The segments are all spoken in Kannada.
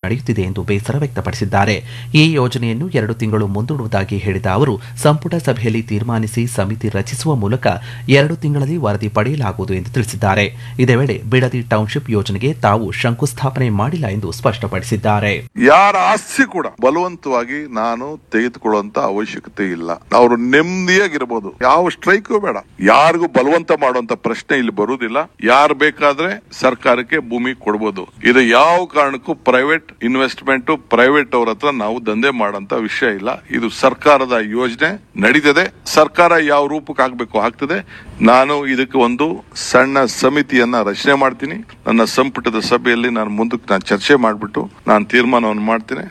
ನಡೆಯುತ್ತಿದೆ ಎಂದು ಬೇಸರ ವ್ಯಕ್ತಪಡಿಸಿದ್ದಾರೆ ಈ ಯೋಜನೆಯನ್ನು ಎರಡು ತಿಂಗಳು ಮುಂದೂಡುವುದಾಗಿ ಹೇಳಿದ ಅವರು ಸಂಪುಟ ಸಭೆಯಲ್ಲಿ ತೀರ್ಮಾನಿಸಿ ಸಮಿತಿ ರಚಿಸುವ ಮೂಲಕ ಎರಡು ತಿಂಗಳಲ್ಲಿ ವರದಿ ಪಡೆಯಲಾಗುವುದು ಎಂದು ತಿಳಿಸಿದ್ದಾರೆ ಇದೇ ವೇಳೆ ಬಿಡದಿ ಟೌನ್ಶಿಪ್ ಯೋಜನೆಗೆ ತಾವು ಶಂಕುಸ್ಥಾಪನೆ ಮಾಡಿಲ್ಲ ಎಂದು ಸ್ಪಷ್ಟಪಡಿಸಿದ್ದಾರೆ ಯಾರ ಆಸ್ತಿ ಕೂಡ ಬಲವಂತವಾಗಿ ನಾನು ತೆಗೆದುಕೊಳ್ಳುವಂತ ಅವಶ್ಯಕತೆ ಇಲ್ಲ ಅವರು ನೆಮ್ಮದಿಯಾಗಿರ್ಬೋದು ಯಾವ ಸ್ಟ್ರೈಕು ಬೇಡ ಯಾರಿಗೂ ಬಲವಂತ ಮಾಡುವಂತ ಪ್ರಶ್ನೆ ಇಲ್ಲಿ ಬರುವುದಿಲ್ಲ ಯಾರು ಬೇಕಾದ್ರೆ ಸರ್ಕಾರಕ್ಕೆ ಭೂಮಿ ಕೊಡಬಹುದು ಇದು ಯಾವ ಕಾರಣಕ್ಕೂ ಪ್ರೈವೇಟ್ ಇನ್ವೆಸ್ಟ್ಮೆಂಟ್ ಪ್ರೈವೇಟ್ ಅವ್ರ ಹತ್ರ ನಾವು ದಂಧೆ ಮಾಡೋಂತ ವಿಷಯ ಇಲ್ಲ ಇದು ಸರ್ಕಾರದ ಯೋಜನೆ ನಡೀತದೆ ಸರ್ಕಾರ ಯಾವ ರೂಪಕ್ಕೆ ಆಗ್ಬೇಕು ಆಗ್ತದೆ ನಾನು ಇದಕ್ಕೆ ಒಂದು ಸಣ್ಣ ಸಮಿತಿಯನ್ನ ರಚನೆ ಮಾಡ್ತೀನಿ ನನ್ನ ಸಂಪುಟದ ಸಭೆಯಲ್ಲಿ ನಾನು ಮುಂದಕ್ಕೆ ನಾನು ಚರ್ಚೆ ಮಾಡಿಬಿಟ್ಟು ನಾನು ತೀರ್ಮಾನವನ್ನು ಮಾಡ್ತೀನಿ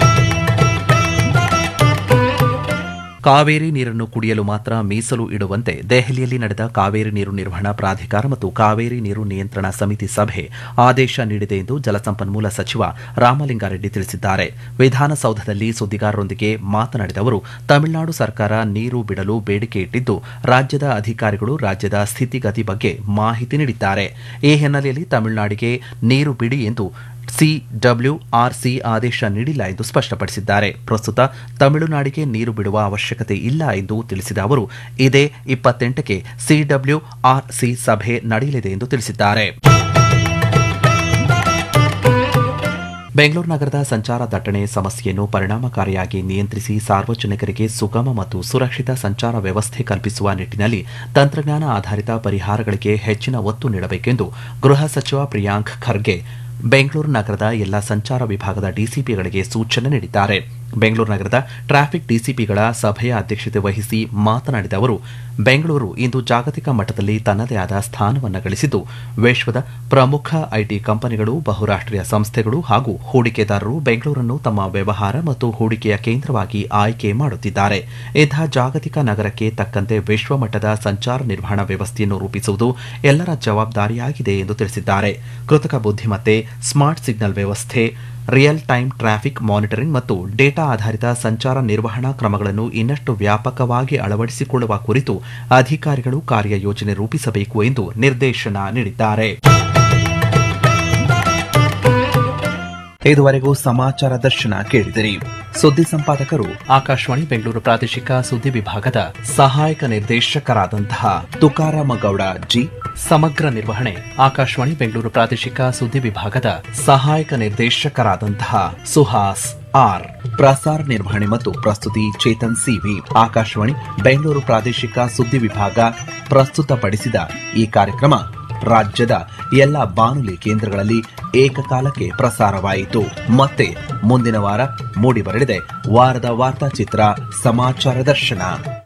ಕಾವೇರಿ ನೀರನ್ನು ಕುಡಿಯಲು ಮಾತ್ರ ಮೀಸಲು ಇಡುವಂತೆ ದೆಹಲಿಯಲ್ಲಿ ನಡೆದ ಕಾವೇರಿ ನೀರು ನಿರ್ವಹಣಾ ಪ್ರಾಧಿಕಾರ ಮತ್ತು ಕಾವೇರಿ ನೀರು ನಿಯಂತ್ರಣ ಸಮಿತಿ ಸಭೆ ಆದೇಶ ನೀಡಿದೆ ಎಂದು ಜಲಸಂಪನ್ಮೂಲ ಸಚಿವ ರಾಮಲಿಂಗಾರೆಡ್ಡಿ ತಿಳಿಸಿದ್ದಾರೆ ವಿಧಾನಸೌಧದಲ್ಲಿ ಸುದ್ದಿಗಾರರೊಂದಿಗೆ ಮಾತನಾಡಿದ ಅವರು ತಮಿಳುನಾಡು ಸರ್ಕಾರ ನೀರು ಬಿಡಲು ಬೇಡಿಕೆ ಇಟ್ಟಿದ್ದು ರಾಜ್ಯದ ಅಧಿಕಾರಿಗಳು ರಾಜ್ಯದ ಸ್ಥಿತಿಗತಿ ಬಗ್ಗೆ ಮಾಹಿತಿ ನೀಡಿದ್ದಾರೆ ಈ ಹಿನ್ನೆಲೆಯಲ್ಲಿ ತಮಿಳುನಾಡಿಗೆ ನೀರು ಬಿಡಿ ಎಂದು ಸಿಡಬ್ಲ್ಯೂಆರ್ಸಿ ಆದೇಶ ನೀಡಿಲ್ಲ ಎಂದು ಸ್ಪಷ್ಟಪಡಿಸಿದ್ದಾರೆ ಪ್ರಸ್ತುತ ತಮಿಳುನಾಡಿಗೆ ನೀರು ಬಿಡುವ ಅವಶ್ಯಕತೆ ಇಲ್ಲ ಎಂದು ತಿಳಿಸಿದ ಅವರು ಇದೇ ಇಪ್ಪತ್ತೆಂಟಕ್ಕೆ ಸಿಡಬ್ಲ್ಯೂಆರ್ಸಿ ಸಭೆ ನಡೆಯಲಿದೆ ಎಂದು ತಿಳಿಸಿದ್ದಾರೆ ಬೆಂಗಳೂರು ನಗರದ ಸಂಚಾರ ದಟ್ಟಣೆ ಸಮಸ್ಯೆಯನ್ನು ಪರಿಣಾಮಕಾರಿಯಾಗಿ ನಿಯಂತ್ರಿಸಿ ಸಾರ್ವಜನಿಕರಿಗೆ ಸುಗಮ ಮತ್ತು ಸುರಕ್ಷಿತ ಸಂಚಾರ ವ್ಯವಸ್ಥೆ ಕಲ್ಪಿಸುವ ನಿಟ್ಟಿನಲ್ಲಿ ತಂತ್ರಜ್ಞಾನ ಆಧಾರಿತ ಪರಿಹಾರಗಳಿಗೆ ಹೆಚ್ಚಿನ ಒತ್ತು ನೀಡಬೇಕೆಂದು ಗೃಹ ಸಚಿವ ಪ್ರಿಯಾಂಕ್ ಖರ್ಗೆ ಬೆಂಗಳೂರು ನಗರದ ಎಲ್ಲ ಸಂಚಾರ ವಿಭಾಗದ ಡಿಸಿಪಿಗಳಿಗೆ ಸೂಚನೆ ನೀಡಿದ್ದಾರೆ ಬೆಂಗಳೂರು ನಗರದ ಟ್ರಾಫಿಕ್ ಡಿಸಿಪಿಗಳ ಸಭೆಯ ಅಧ್ಯಕ್ಷತೆ ವಹಿಸಿ ಮಾತನಾಡಿದ ಅವರು ಬೆಂಗಳೂರು ಇಂದು ಜಾಗತಿಕ ಮಟ್ಟದಲ್ಲಿ ತನ್ನದೇ ಆದ ಸ್ಥಾನವನ್ನು ಗಳಿಸಿದ್ದು ವಿಶ್ವದ ಪ್ರಮುಖ ಐಟಿ ಕಂಪನಿಗಳು ಬಹುರಾಷ್ಟೀಯ ಸಂಸ್ಥೆಗಳು ಹಾಗೂ ಹೂಡಿಕೆದಾರರು ಬೆಂಗಳೂರನ್ನು ತಮ್ಮ ವ್ಯವಹಾರ ಮತ್ತು ಹೂಡಿಕೆಯ ಕೇಂದ್ರವಾಗಿ ಆಯ್ಕೆ ಮಾಡುತ್ತಿದ್ದಾರೆ ಇಂಥ ಜಾಗತಿಕ ನಗರಕ್ಕೆ ತಕ್ಕಂತೆ ವಿಶ್ವಮಟ್ಟದ ಸಂಚಾರ ನಿರ್ವಹಣಾ ವ್ಯವಸ್ಥೆಯನ್ನು ರೂಪಿಸುವುದು ಎಲ್ಲರ ಜವಾಬ್ದಾರಿಯಾಗಿದೆ ಎಂದು ತಿಳಿಸಿದ್ದಾರೆ ಕೃತಕ ಬುದ್ಧಿಮತ್ತೆ ಸ್ಮಾರ್ಟ್ ಸಿಗ್ನಲ್ ವ್ಯವಸ್ಥೆ ರಿಯಲ್ ಟೈಮ್ ಟ್ರಾಫಿಕ್ ಮಾನಿಟರಿಂಗ್ ಮತ್ತು ಡೇಟಾ ಆಧಾರಿತ ಸಂಚಾರ ನಿರ್ವಹಣಾ ಕ್ರಮಗಳನ್ನು ಇನ್ನಷ್ಟು ವ್ಯಾಪಕವಾಗಿ ಅಳವಡಿಸಿಕೊಳ್ಳುವ ಕುರಿತು ಅಧಿಕಾರಿಗಳು ಕಾರ್ಯಯೋಜನೆ ರೂಪಿಸಬೇಕು ಎಂದು ನಿರ್ದೇಶನ ನೀಡಿದ್ದಾರೆ ಇದುವರೆಗೂ ಸಮಾಚಾರ ದರ್ಶನ ಕೇಳಿದಿರಿ ಸುದ್ದಿ ಸಂಪಾದಕರು ಆಕಾಶವಾಣಿ ಬೆಂಗಳೂರು ಪ್ರಾದೇಶಿಕ ಸುದ್ದಿ ವಿಭಾಗದ ಸಹಾಯಕ ನಿರ್ದೇಶಕರಾದಂತಹ ತುಕಾರಾಮ ಗೌಡ ಜಿ ಸಮಗ್ರ ನಿರ್ವಹಣೆ ಆಕಾಶವಾಣಿ ಬೆಂಗಳೂರು ಪ್ರಾದೇಶಿಕ ಸುದ್ದಿ ವಿಭಾಗದ ಸಹಾಯಕ ನಿರ್ದೇಶಕರಾದಂತಹ ಸುಹಾಸ್ ಆರ್ ಪ್ರಸಾರ ನಿರ್ವಹಣೆ ಮತ್ತು ಪ್ರಸ್ತುತಿ ಚೇತನ್ ಸಿವಿ ಆಕಾಶವಾಣಿ ಬೆಂಗಳೂರು ಪ್ರಾದೇಶಿಕ ಸುದ್ದಿ ವಿಭಾಗ ಪ್ರಸ್ತುತಪಡಿಸಿದ ಈ ಕಾರ್ಯಕ್ರಮ ರಾಜ್ಯದ ಎಲ್ಲ ಬಾನುಲಿ ಕೇಂದ್ರಗಳಲ್ಲಿ ಏಕಕಾಲಕ್ಕೆ ಪ್ರಸಾರವಾಯಿತು ಮತ್ತೆ ಮುಂದಿನ ವಾರ ಮೂಡಿಬರಲಿದೆ ವಾರದ ವಾರ್ತಾಚಿತ್ರ ಸಮಾಚಾರ ದರ್ಶನ